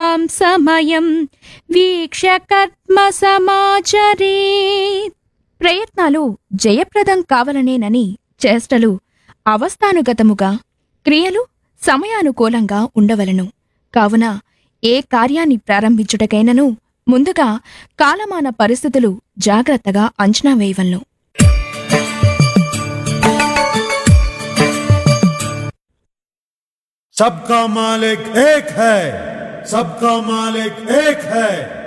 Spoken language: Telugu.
మాం సమయం వీక్ష కర్మ సమాచరేత్ ప్రయత్నాలు జయప్రదం కావలనేనని చేష్టలు అవస్థానుగతముగా క్రియలు సమయానుకూలంగా ఉండవలను కావున ఏ కార్యాన్ని ప్రారంభించుటకైనను ముందుగా కాలమాన పరిస్థితులు జాగ్రత్తగా అంచనా వేయవలను सबका मालिक एक है सबका मालिक एक है